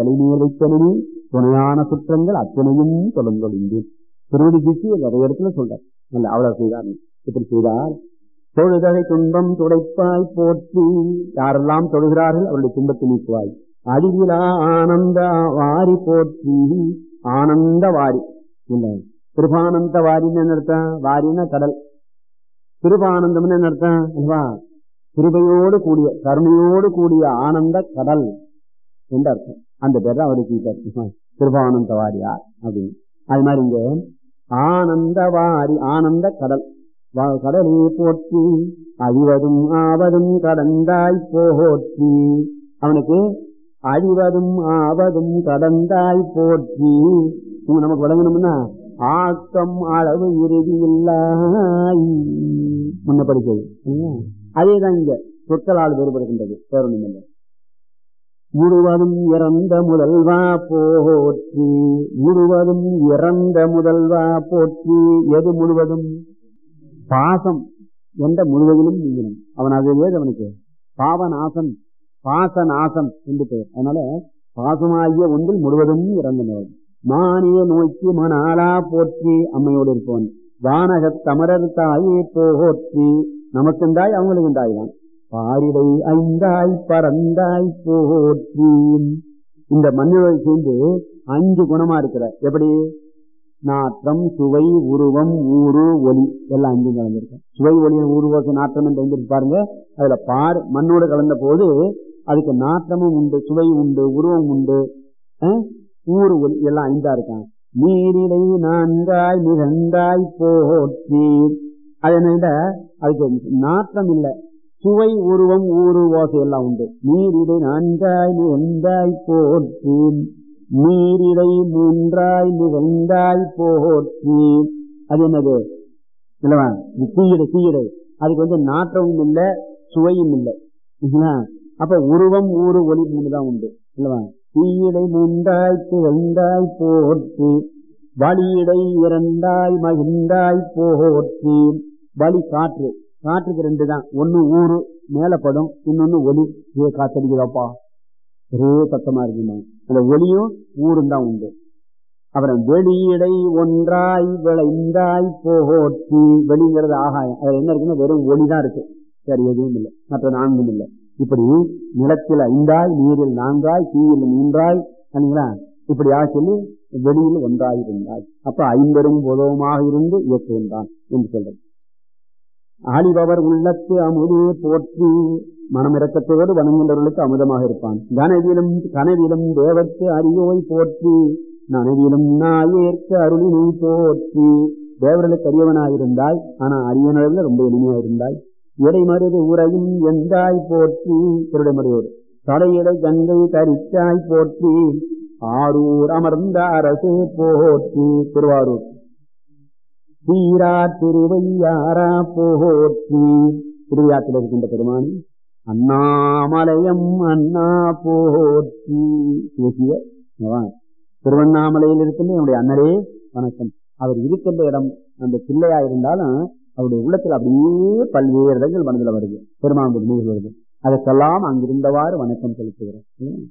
தலைமையளித்தனி துணையான குற்றங்கள் அத்தனையும் தொடர்ந்தொழிந்தேன் திருவடிக்கு நிறைய இடத்துல சொல்றார் நல்ல அவ்வளவு செய்தார் இப்படி செய்தார் தொழுதகை துன்பம் துடைப்பாய் போற்றி யாரெல்லாம் தொழுகிறார்கள் அவருடைய துன்பத்தை நீக்குவாய் அழிவிலா ஆனந்த வாரி போற்றி ஆனந்த வாரி இல்ல கிருபானந்த வாரின்னு என்ன அர்த்தம் வாரின்னா கடல் கிருபானந்தம்னு என்ன அர்த்தம் அல்லவா கிருபையோடு கூடிய கருணையோடு கூடிய ஆனந்த கடல் என்று அர்த்தம் அந்த பேர் தான் அவருக்கு கிருபானந்த வாரியார் அப்படின்னு அது மாதிரி இங்க ஆனந்த வாரி ஆனந்த கடல் கடலே போற்றி அழிவதும் ஆவதும் கடந்தாய் போற்றி அவனுக்கு அழிவதும் ஆவதும் கடந்தாய் போற்றி நமக்கு வழங்கணும்னா ஆக்கம் அளவு இறுதி இல்லாய் முன்ன படிச்சது அதேதான் இங்க சொற்களால் வேறுபடுகின்றது பேரொன்றும் இல்லை முழுவதும் இறந்த முதல்வா போற்றி முழுவதும் இறந்த முதல்வா போற்றி எது முழுவதும் பாசம் என்ற முழுவதிலும் நீங்கணும் அவன் அது ஏது அவனுக்கு பாவநாசம் பாசநாசம் என்று பெயர் அதனால பாசமாகிய ஒன்றில் முழுவதும் இறந்தனர் மானிய நோய்க்கு மனாலா போற்றி அம்மையோடு இருப்பவன் வானகத் தமரர் தாயே போற்றி நமக்குண்டாய் அவங்களுக்கு உண்டாய்தான் பாரிடை ஐந்தாய் பறந்தாய் போற்றி இந்த மண்ணில் சேர்ந்து அஞ்சு குணமா இருக்கிற எப்படி நாற்றம் சுவை உருவம் ஊரு ஒளி எல்லாம் அஞ்சும் கலந்துருக்கும் சுவை ஒளி ஊருவோச நாற்றம் என்று பாருங்க அதுல பார் மண்ணோடு கலந்த போது அதுக்கு நாற்றமும் உண்டு சுவை உண்டு உருவம் உண்டு ஊரு ஒளி எல்லாம் ஐந்தா இருக்கான் நீரிடை நான்காய் மிகந்தாய் போற்றி அது என்ன அதுக்கு நாற்றம் இல்லை சுவை உருவம் ஊரு ஓசை எல்லாம் உண்டு நீரிடை நான்காய் மிகந்தாய் போற்றி நீரிடை மூன்றாய் மிகந்தாய் போற்றி அது என்னது இல்லவா தீயிடை தீயிடை அதுக்கு வந்து நாற்றமும் இல்லை சுவையும் இல்லை அப்ப உருவம் ஊரு ஒளி மூணு தான் உண்டு இல்லவா தீயிடை மூன்றாய் திகழ்ந்தாய் போற்றி வழியிடை இரண்டாய் மகிழ்ந்தாய் போற்றி வழி காற்று காற்றுக்கு ரெண்டு தான் ஒன்னு ஊரு மேலப்படும் இன்னொன்னு ஒலி ஏ காத்தடிக்குதாப்பா ஒரே சத்தமா இருக்குமா அந்த ஒலியும் ஊரும் தான் உண்டு அப்புறம் வெளியிடை ஒன்றாய் விளைந்தாய் போற்றி வெளிங்கிறது ஆகாயம் அதுல என்ன இருக்குன்னா வெறும் ஒளிதான் இருக்கு சரி எதுவும் இல்லை மற்ற நான்கும் இல்லை இப்படி நிலத்தில் ஐந்தாய் நீரில் நான்காய் தீயில் மூன்றாய் சரிங்களா இப்படி சொல்லி வெளியில் ஒன்றாய் இருந்தாய் அப்ப ஐம்பெரும் உதவமாக இருந்து இயக்குகின்றான் என்று சொல்றது ஆளிபவர் உள்ளத்து அமுதே போற்றி மனமிறக்கத்தோடு வணங்குகின்றவர்களுக்கு அமுதமாக இருப்பான் கனவிலும் கனவிலும் தேவத்து அரியோய் போற்றி நனவிலும் நாயேற்க அருளினை போற்றி தேவர்களுக்கு அரியவனாயிருந்தாய் ஆனா அரியவனில் ரொம்ப எளிமையா இருந்தாய் இடைமருது உரையும் எந்தாய் போற்றி திருடைமருவோர் தடையிடை கங்கை தரிச்சாய் போற்றி ஆரூர் அமர்ந்த அரசே போற்றி திருவாரூர் தீரா திருவையாரா போற்றி திருவிழாத்தில் இருக்கின்ற பெருமான் அண்ணாமலையம் அண்ணா போற்றி பேசிய திருவண்ணாமலையில் இருக்கின்ற என்னுடைய அண்ணரே வணக்கம் அவர் இருக்கின்ற இடம் அந்த பிள்ளையா இருந்தாலும் அவருடைய உள்ளத்தில் அப்படியே பல்வேறு இடங்கள் மனதில் வருது பெருமாள் நினைவு வருது அதற்கெல்லாம் அங்கிருந்தவாறு வணக்கம் செலுத்துகிறேன்